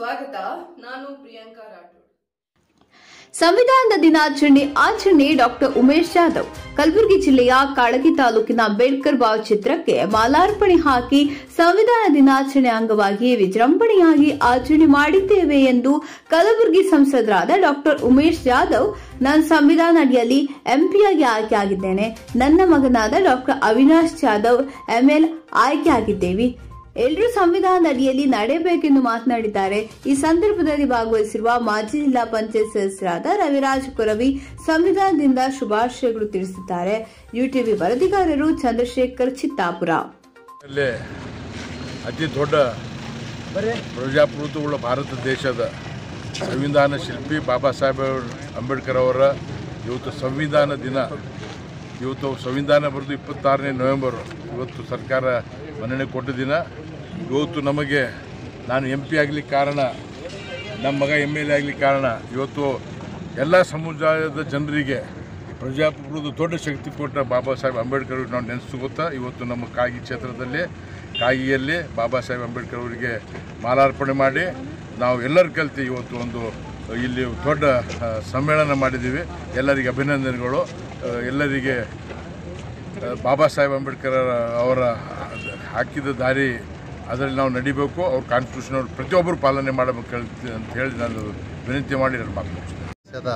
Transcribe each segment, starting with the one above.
ಸ್ವಾಗತ ನಾನು ಪ್ರಿಯಾಂಕಾ ರಾಠೋಡ್ ಸಂವಿಧಾನದ ದಿನಾಚರಣೆ ಆಚರಣೆ ಡಾಕ್ಟರ್ ಉಮೇಶ್ ಜಾಧವ್ ಕಲಬುರಗಿ ಜಿಲ್ಲೆಯ ಕಾಳಗಿ ತಾಲೂಕಿನ ಅಂಬೇಡ್ಕರ್ ಭಾವಚಿತ್ರಕ್ಕೆ ಮಾಲಾರ್ಪಣೆ ಹಾಕಿ ಸಂವಿಧಾನ ದಿನಾಚರಣೆ ಅಂಗವಾಗಿ ವಿಜೃಂಭಣೆಯಾಗಿ ಆಚರಣೆ ಮಾಡಿದ್ದೇವೆ ಎಂದು ಕಲಬುರಗಿ ಸಂಸದರಾದ ಡಾಕ್ಟರ್ ಉಮೇಶ್ ಜಾಧವ್ ನಾನು ಸಂವಿಧಾನ ಅಡಿಯಲ್ಲಿ ಎಂಪಿಯಾಗಿ ಆಯ್ಕೆಯಾಗಿದ್ದೇನೆ ನನ್ನ ಮಗನಾದ ಡಾಕ್ಟರ್ ಅವಿನಾಶ್ ಜಾಧವ್ ಎಂಎಲ್ ಆಯ್ಕೆಯಾಗಿದ್ದೇವೆ ಎಲ್ಲರೂ ಸಂವಿಧಾನದ ಅಡಿಯಲ್ಲಿ ನಡೆಯಬೇಕೆಂದು ಮಾತನಾಡಿದ್ದಾರೆ ಈ ಸಂದರ್ಭದಲ್ಲಿ ಭಾಗವಹಿಸಿರುವ ಮಾಜಿ ಜಿಲ್ಲಾ ಪಂಚಾಯತ್ ಸದಸ್ಯರಾದ ರವಿರಾಜ್ ಕೊರವಿ ಸಂವಿಧಾನದಿಂದ ಶುಭಾಶಯಗಳು ತಿಳಿಸಿದ್ದಾರೆ ಯುಟಿವಿ ವರದಿಗಾರರು ಚಂದ್ರಶೇಖರ್ ಚಿತ್ತಾಪುರ ಅಲ್ಲೇ ಅತಿ ದೊಡ್ಡ ಪ್ರಜಾಪ್ರಭುತ್ವವುಳ್ಳ ಭಾರತ ದೇಶದ ಸಂವಿಧಾನ ಶಿಲ್ಪಿ ಬಾಬಾ ಸಾಹೇಬ್ ಅಂಬೇಡ್ಕರ್ ಅವರ ಇವತ್ತು ಸಂವಿಧಾನ ದಿನ ಇವತ್ತು ಸಂವಿಧಾನ ಬರೆದು ಇಪ್ಪತ್ತಾರನೇ ನವೆಂಬರ್ ಇವತ್ತು ಸರ್ಕಾರ ಮನ್ನಣೆ ಕೊಟ್ಟ ದಿನ ಇವತ್ತು ನಮಗೆ ನಾನು ಎಂ ಪಿ ಆಗಲಿಕ್ಕೆ ಕಾರಣ ನಮ್ಮ ಮಗ ಎಮ್ ಎಲ್ ಎ ಆಗಲಿಕ್ಕೆ ಕಾರಣ ಇವತ್ತು ಎಲ್ಲ ಸಮುದಾಯದ ಜನರಿಗೆ ಪ್ರಜಾಪ್ರಭುತ್ವದ ದೊಡ್ಡ ಶಕ್ತಿ ಕೊಟ್ಟ ಬಾಬಾ ಸಾಹೇಬ್ ಅಂಬೇಡ್ಕರ್ ಅವ್ರಿಗೆ ನಾವು ನೆನೆಸ್ಕೋತಾ ಇವತ್ತು ನಮ್ಮ ಕಾಗಿ ಕ್ಷೇತ್ರದಲ್ಲಿ ಕಾಗಿಯಲ್ಲಿ ಬಾಬಾ ಸಾಹೇಬ್ ಅಂಬೇಡ್ಕರ್ ಅವರಿಗೆ ಮಾಲಾರ್ಪಣೆ ಮಾಡಿ ನಾವು ಎಲ್ಲರೂ ಕಲ್ತು ಇವತ್ತು ಒಂದು ಇಲ್ಲಿ ದೊಡ್ಡ ಆ, ಸಮ್ಮೇಳನ ಮಾಡಿದ್ದೀವಿ ಎಲ್ಲರಿಗೆ ಅಭಿನಂದನೆಗಳು ಆ, ಎಲ್ಲರಿಗೆ ಆ, ಬಾಬಾ ಸಾಹೇಬ್ ಅಂಬೇಡ್ಕರ್ ಅವರ ಹಾಕಿದ ದಾರಿ ಅದರಲ್ಲಿ ನಾವು ನಡಿಬೇಕು ಅವ್ರ ಕಾನ್ಸ್ಟಿಟ್ಯೂಷನ್ ಅವ್ರು ಪ್ರತಿಯೊಬ್ಬರು ಪಾಲನೆ ಮಾಡಬೇಕು ಹೇಳ್ತಿ- ಅಂತ ಹೇಳಿ ನಾನು ವಿನಂತಿ ಮಾಡಿ ನನ್ನ ಮಾತು ಮುಗಿಸ್ತೇನೆ. ದೇಶದ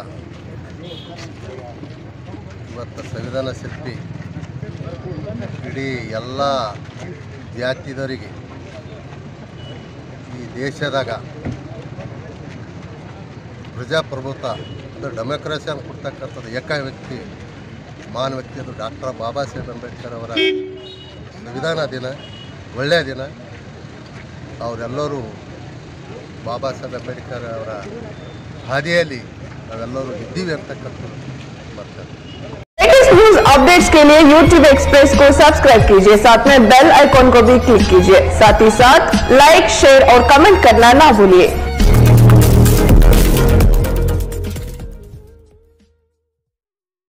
ಇವತ್ತು ಸಂವಿಧಾನ ಶಿಲ್ಪಿ ಇಡೀ ಎಲ್ಲ ಜಾತಿದವರಿಗೆ ಈ ದೇಶದಾಗ ಪ್ರಜಾಪ್ರಭುತ್ವ ಅದು ಡೆಮೋಕ್ರಸಿ ಅಂತ ಕೊಡ್ತಕ್ಕಂಥದ್ದು ಏಕ ವ್ಯಕ್ತಿ ಮಹಾನ್ ವ್ಯಕ್ತಿ ಅದು ಡಾಕ್ಟರ್ ಬಾಬಾ ಸಾಹೇಬ್ ಅಂಬೇಡ್ಕರ್ ಅವರ ಸಂವಿಧಾನ ದಿನ ಒಳ್ಳೆಯ ದಿನ ಅವರೆಲ್ಲರೂ ಬಾಬಾ ಸಾಹೇಬ್ ಅಂಬೇಡ್ಕರ್ ಅವರ ಹಾದಿಯಲ್ಲಿ ನಾವೆಲ್ಲರೂ ಇದ್ದೀವಿ ಅಂತಕ್ಕಂಥದ್ದು ಮತ್ತೆ लेटेस्ट न्यूज अपडेट्स के लिए YouTube एक्सप्रेस को सब्सक्राइब कीजिए साथ में बेल आइकॉन को भी क्लिक कीजिए साथ ही साथ लाइक शेयर और कमेंट करना ना भूलिए